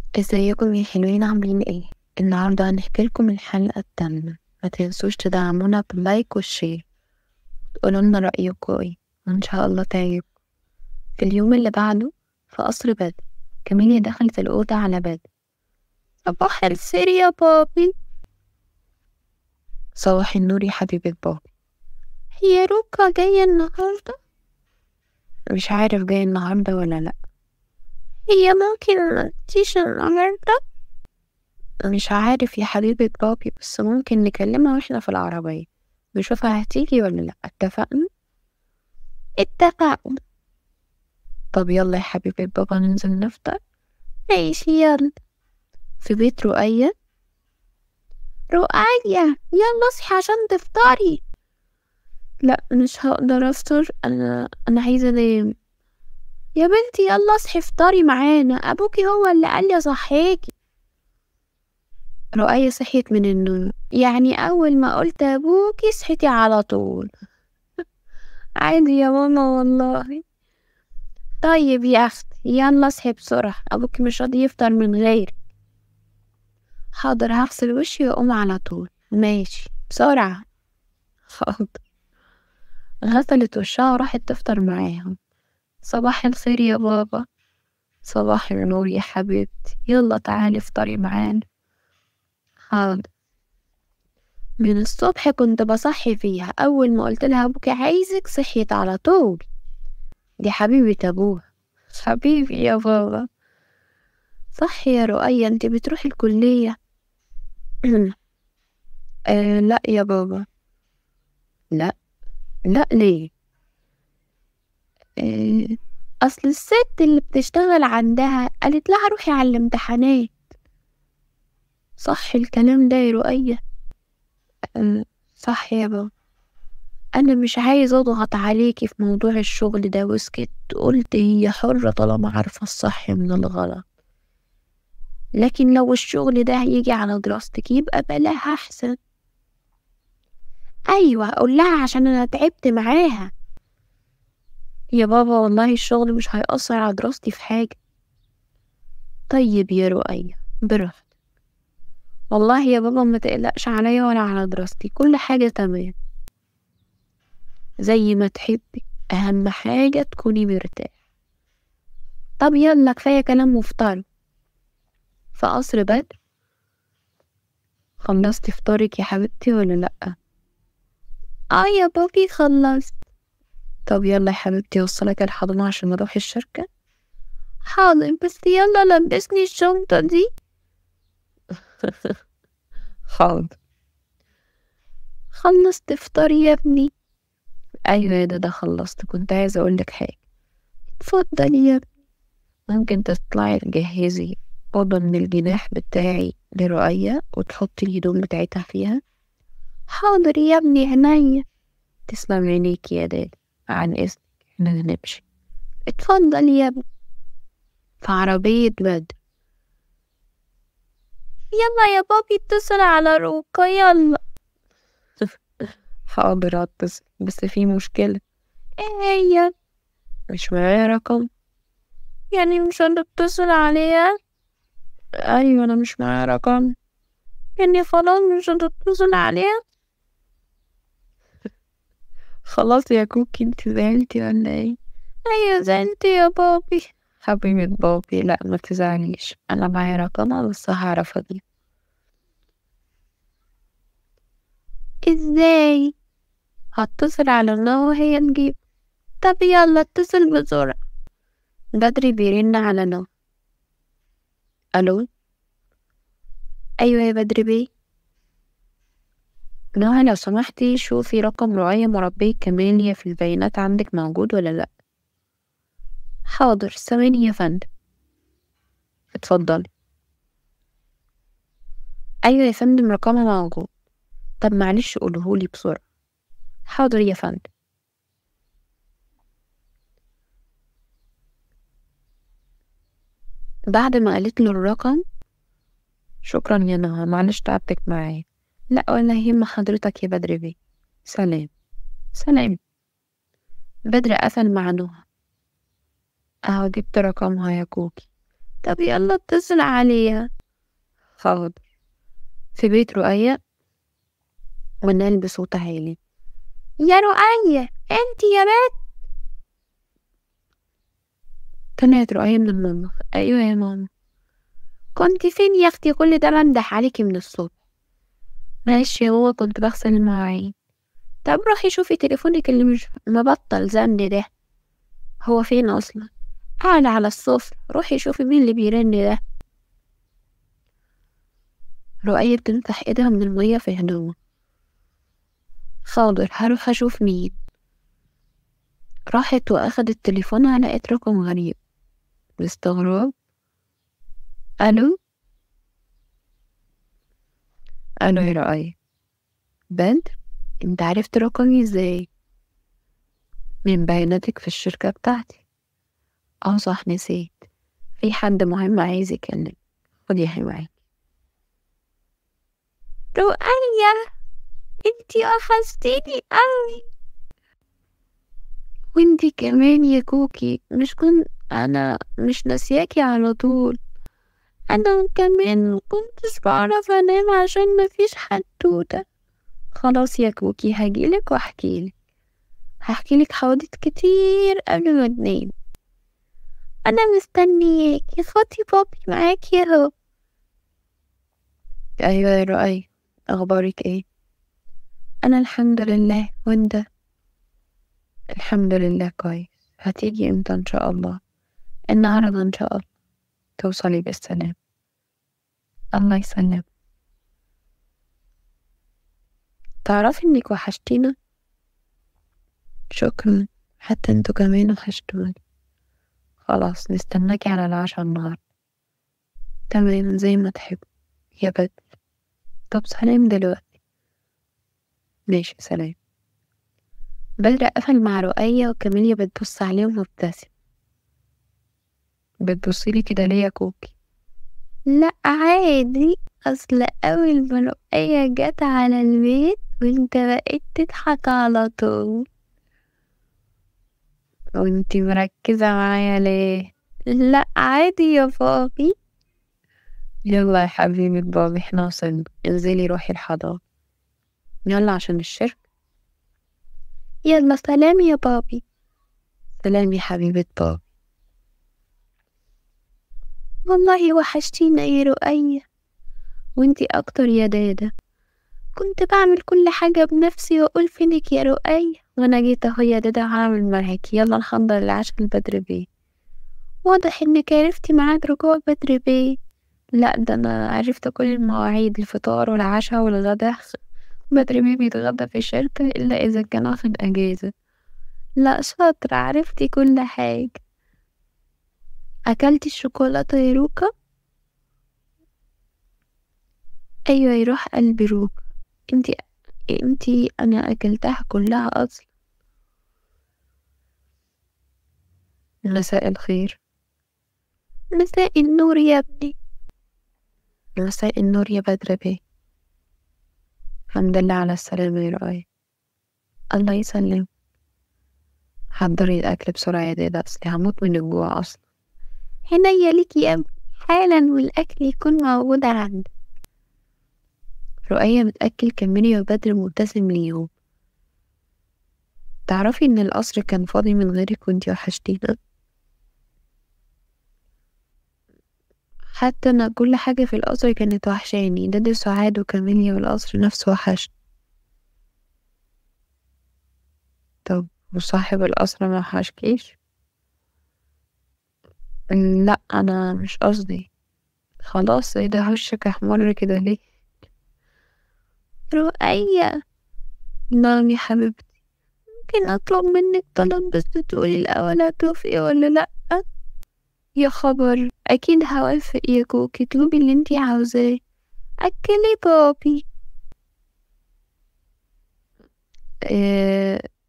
ازيكم يا حلوين عاملين ايه النهارده هنحكي لكم الحلقه التامنه ما تنسوش تدعمونا باللايك والشير تقولوا لنا رايكم ايه وان شاء الله تعجبكم في اليوم اللي بعده في قصر بدر كاميليا دخلت الاوضه على بدر صباح الخير يا بابي صباح النور يا حبيبه بابي هي روكا جايه النهارده مش عارف جايه النهارده ولا لا هي ممكن تيجي النهاردة مش عارف يا حبيبة بابي بس ممكن نكلمها واحنا في العربية نشوفها هتيجي ولا لأ اتفقنا اتفقنا طب يلا يا حبيبة بابا ننزل نفطر ماشي يلا في بيت رؤية رؤية يلا اصحي عشان تفطري لا مش هقدر افطر انا انا عايزة انام يا بنتي يلا اصحي افطري معانا ابوكي هو اللي قال لي اصحيكي رؤية صحيت من النوم يعني اول ما قلت ابوكي صحيتي على طول عادي يا ماما والله طيب يا اختي يلا اصحي بسرعة ابوكي مش راضي يفطر من غيرك حاضر هغسل وشي واقوم على طول ماشي بسرعة حاضر غسلت وشها وراحت تفطر معاهم صباح الخير يا بابا صباح النور يا حبيبتي يلا تعالي افطري معانا حاضر من الصبح كنت بصحي فيها أول ما قلت لها أبوك عايزك صحيت على طول دي حبيبة أبوها حبيبي يا بابا صح يا رؤية انت بتروحي الكلية آه لا يا بابا لا لا ليه آه أصل الست اللي بتشتغل عندها قالت لها روحي على الامتحانات صح الكلام ده يا رؤية آه صح يا بابا أنا مش عايز أضغط عليكي في موضوع الشغل ده وسكت قلت هي حرة طالما عارفة الصح من الغلط لكن لو الشغل ده هيجي على دراستك يبقى بلاها أحسن أيوة أقول لها عشان أنا تعبت معاها يا بابا والله الشغل مش هيأثر على دراستي في حاجة طيب يا رؤية براحتك والله يا بابا ما تقلقش عليا ولا على دراستي كل حاجة تمام زي ما تحبي أهم حاجة تكوني مرتاح طب يلا كفاية كلام مفطر في قصر بدر خلصتي فطارك يا حبيبتي ولا لأ اه يا بابي خلصت طب يلا يا حبيبتي اوصلك الحضانة عشان نروح الشركة حاضر بس يلا لبسني الشنطة دي حاضر خلصت فطار يا ابني ايوه يا ده خلصت كنت عايزة اقولك حاجة اتفضل يا ابني ممكن تطلعي تجهزي أوضة من الجناح بتاعي لرؤية وتحطي الهدوم بتاعتها فيها حاضر يا ابني عينيا تسلم عينيك يا داد عن إذنك احنا نمشي اتفضل يا ابني في عربية بدر يلا يا بابي اتصل على روكا يلا حاضر اتصل بس في مشكلة ايه هي مش معايا رقم يعني مش هتتصل عليها ايوه انا مش معايا رقم يعني خلاص مش هتتصل عليها خلاص يا كوكي انت زعلتي ولا ايه ايوه زعلت يا بابي حبيبة بابي لا ما تزعليش انا معايا رقمها بس هعرف اجيب ازاي هتصل على الله وهي تجيب طب يلا اتصل بسرعة بدري بيرن على نو الو ايوه يا بدري بيه نهى لو سمحتي شوفي رقم رعاية مربية كماليا في البيانات عندك موجود ولا لأ حاضر ثواني يا فندم اتفضلي أيوة يا فندم رقمها موجود طب معلش قولهولي بسرعة حاضر يا فندم بعد ما قالت له الرقم شكرا يا نهى معلش تعبتك معايا لا ولا يهم حضرتك يا بدر بيه سلام سلام بدر قفل مع نهى اهو جبت رقمها يا كوكي طب يلا اتصل عليها حاضر في بيت رؤية ونال بصوت عالي يا رؤية انت يا بنت طلعت رؤية من المطبخ أيوة يا ماما كنت فين يا اختي كل ده بنده عليكي من الصبح معلش يا ماما كنت بغسل المواعين طب روحي شوفي تليفونك اللي مش مبطل زن ده هو فين أصلا قاعد على السفرة روحي شوفي مين اللي بيرن ده رؤية بتمسح ايدها من المية في هدومها حاضر هروح أشوف مين راحت وأخدت تليفونها لقيت رقم غريب باستغراب ألو ألو يا رؤية بدر انت عرفت رقمي ازاي من بياناتك في الشركة بتاعتي اه صح نسيت في حد مهم عايز يكلم خدي يا معاكي رؤية انتي وحشتيني اوي وانتي كمان يا كوكي مش كنت انا مش ناسياكي على طول انا كمان مكنتش بعرف انام عشان مفيش حدوتة خلاص يا كوكي هجيلك واحكيلك هحكيلك حوادث كتير قبل ما تنام انا مستنياكي خدي بابي معاكي اهو ايوه يا رؤي اخبارك ايه انا الحمد لله وانت الحمد لله كويس هتيجي امتى ان شاء الله النهارده ان شاء الله توصلي بالسلام الله يسلم تعرفي انك وحشتينا شكرا حتى انتوا كمان وحشتوني خلاص نستناكي على العشاء النهاردة تمام زي ما تحب يا بدر طب سلام دلوقتي ماشي سلام بدر قفل مع رؤية وكاميليا بتبص عليه ومبتسم بتبصيلي كده ليه يا كوكي لا عادي اصل اول ما رؤية جت على البيت وانت بقيت تضحك على طول وانتي مركزة معايا ليه لا عادي يا بابي يلا يا حبيبة بابي احنا وصلنا انزلي روحي الحضانة يلا عشان الشركة يلا سلام يا بابي سلام يا حبيبة بابي والله وحشتينا يا رؤية وانتي اكتر يا دادا كنت بعمل كل حاجة بنفسي واقول فينك يا رؤية وانا جيت اهو يا دادا هعمل معاكي يلا نحضر العشاء البدر بيه واضح انك عرفتي ميعاد رجوع بدر بيه لا ده انا عرفت كل المواعيد الفطار والعشاء والغدا بدر بيه بيتغدى في الشركة الا اذا كان واخد اجازة لا شاطرة عرفتي كل حاجة أكلتي الشوكولاتة يا روكا؟ أيوة يروح قلبي روكا انتي انتي أنا أكلتها كلها أصلا مساء الخير مساء النور يا ابني مساء النور يا بدر بيه الحمد لله على السلامة يا رؤية الله يسلم حضري الأكل بسرعة يا دادا أصلي هموت من الجوع أصلا عينيا ليكي يا ابني حالا والأكل يكون موجود عندك رؤية بتأكل كاميليا وبدر مبتسم ليهم تعرفي إن القصر كان فاضي من غيرك وانتي وحشتينا حتى أنا كل حاجة في القصر كانت وحشاني دادا سعاد وكاميليا والقصر نفسه وحش طب وصاحب القصر ما وحشكيش لا أنا مش قصدي خلاص ايه ده وشك أحمر كده ليه رؤية نعم يا حبيبتي ممكن أطلب منك طلب بس تقولي الأول هتوافقي ولا لأ يا خبر أكيد هوافق يا كوكي اطلبي اللي انتي عاوزاه أكلي بابي اه